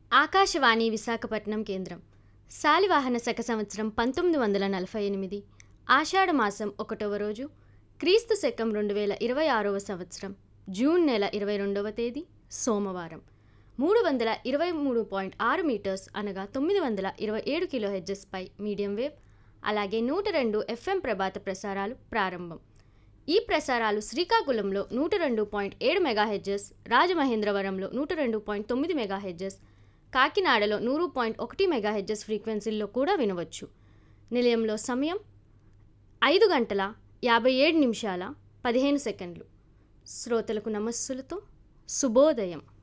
ఆకాశవాణి విశాఖపట్నం కేంద్రం శాలివాహన శక సంవత్సరం పంతొమ్మిది వందల నలభై ఎనిమిది ఆషాఢ మాసం ఒకటవ రోజు క్రీస్తు శకం రెండు వేల ఇరవై ఆరవ సంవత్సరం జూన్ నెల ఇరవై రెండవ తేదీ సోమవారం మూడు వందల ఇరవై మూడు పాయింట్ ఆరు మీటర్స్ అనగా తొమ్మిది వందల ఇరవై ఏడు కిలో హెడ్జెస్పై మీడియం వేవ్ అలాగే నూట రెండు ఎఫ్ఎం ప్రభాత ప్రసారాలు ప్రారంభం ఈ ప్రసారాలు శ్రీకాకుళంలో నూట రెండు పాయింట్ ఏడు మెగాహెడ్జెస్ రాజమహేంద్రవరంలో నూట రెండు పాయింట్ తొమ్మిది మెగాహెడ్జెస్ కాకినాడలో నూరు పాయింట్ ఒకటి మెగాహెడ్జెస్ ఫ్రీక్వెన్సీల్లో కూడా వినవచ్చు నిలయంలో సమయం ఐదు గంటల యాభై ఏడు నిమిషాల పదిహేను సెకండ్లు శ్రోతలకు నమస్సులతో శుభోదయం